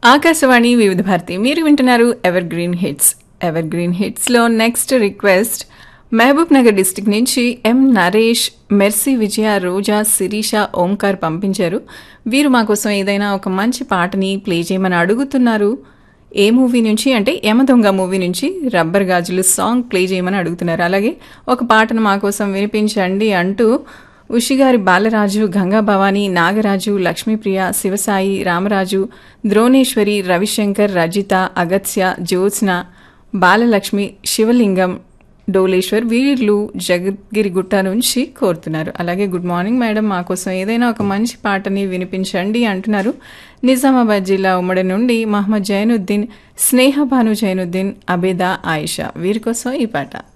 ఆకాశవాణి వివిధ భారతి మీరు వింటున్నారు evergreen hits evergreen హిట్స్లో next request Mahabubnagar district నుంచి ఎం నరేష్ మెర్సీ విజయ రోజా శిరీష ఓంకార్ పంపించారు వీరు మా కోసం ఏదైనా ఒక మంచి పాటని ప్లే చేయమని అడుగుతున్నారు ఏ మూవీ నుంచి అంటే యమదొంగ మూవీ నుంచి రబ్బర్ గాజులు సాంగ్ ప్లే చేయమని అడుగుతున్నారు అలాగే ఒక పాటను మా కోసం వినిపించండి అంటూ ఉషిగారి బాలరాజు గంగా భవాని నాగరాజు లక్ష్మీప్రియ శివసాయి రామరాజు ద్రోణేశ్వరి రవిశంకర్ రజిత అగత్య జ్యోత్స్న బాలలక్ష్మి శివలింగం డోలేశ్వర్ వీళ్ళు జగద్గిరిగుట్ట నుంచి కోరుతున్నారు అలాగే గుడ్ మార్నింగ్ మేడం మా కోసం ఏదైనా ఒక మంచి పాటని వినిపించండి అంటున్నారు నిజామాబాద్ జిల్లా ఉమ్మడి నుండి మహమ్మద్ జైనుద్దీన్ స్నేహ భాను జైనుద్దీన్ అబేదా ఆయిషా వీరి కోసం ఈ పాట